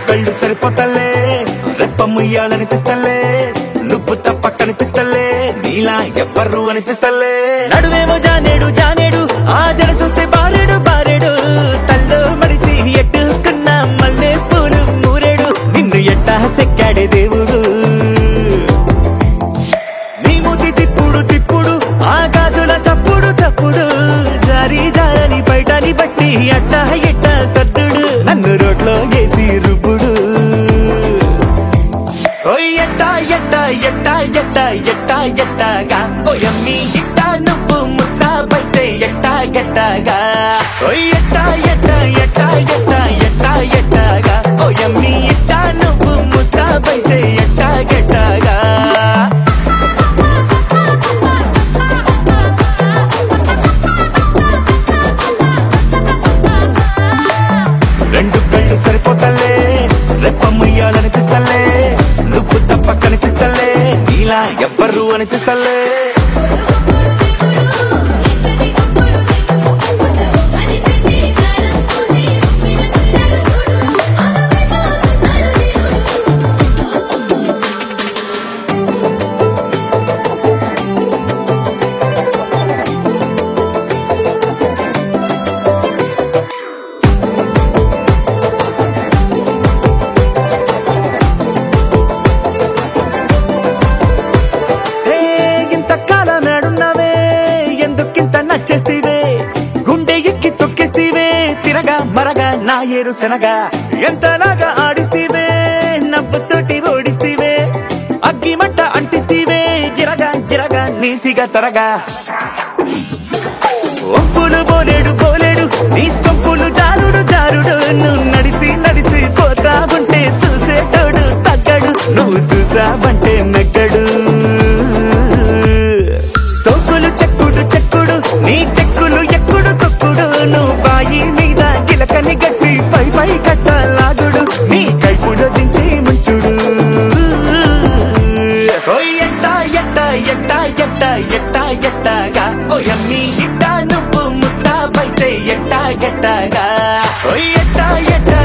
కళ్ళు సరిపోతలే రెప్ప ముయ్యాలనిపిస్తలే నువ్వు తప్ప కనిపిస్తలే నీలా ఎవ్వరు అనిపిస్తలే నడువేమో జానేడు జానేడు ఆ జడ చూస్తే బారేడు బారేడు తల్లో మడిసి ఎట్టుకున్న మల్లె పూలు మూరేడు నిన్ను ఎట్టా సెక్కాడే దేవుడు నీ మూతి తిప్పుడు తిప్పుడు ఆ గాజుల చప్పుడు చప్పుడు జారి జారని బయటని బట్టి ఎట్ట ఎట్ట సద్దుడు నన్ను రోడ్లో వేసి రుబ్బుడు ఓయ్ ఎట్ట ఎట్ట ఎట్ట ఎట్ట ఎట్ట ఎట్టగా ఓయమ్మి ఇట్ట నువ్వు ముస్తాబైతే ఎట్ట ఎట్టగా ఓయ్ ఎట్ట ఎట్ట ఎట్ట ఎట్ట ఎట్ట ఎట్టగా ఓయమ్మి ఇట్ట నువ్వు ముస్తాబైతే ఎట్ట ఎట్టగా రెండు కళ్ళు సరిపోతలే రెప్ప ముయ్యాలనిపిస్తలే నువ్వు తప్ప కనిపిస్తలే నీలా ఎవ్వరు అనిపిస్తలే హే, ఇంత కాలం ఏడున్నావే ఎందుకింత నచ్చేస్తీవే గుండె ఎక్కి తొక్కేస్తీవే తిరగా మరగా నా ఏరు శనగా ఎంతలాగా ఆడిస్తీవే నవ్వుతోటి ఓడిస్తీవే అగ్గి మంట అంటిస్తీవే గిరగా గిరగా నీసిగా తరగా ఒప్పులు పోలేడు పోలేడు నీ సొప్పులు జారుడు జారుడు నువ్వు నడిసి నడిసి పోతా ఉంటే చూసేటోడు తగ్గడు నువ్వు చూసావంటే నగ్గడు సోకులు చెక్కుడు చెక్కుడు నీ చెక్కులు ఎక్కుడు తొక్కుడు నువ్వు బాయి మీద గిలకని గట్టి పై పై కట్ట లాగుడు నీ కైపులో దించి ముంచుడు ఓయ్ ఎట్ట ఎట్ట ఎట్ట ఎట్ట ఎట్ట ఎట్టగా ఓయమ్మి ఇట్ట నువ్వు ముస్తాబైతే ఎట్ట ఎట్టగా ఓయ్ ఎట్ట ఎట్ట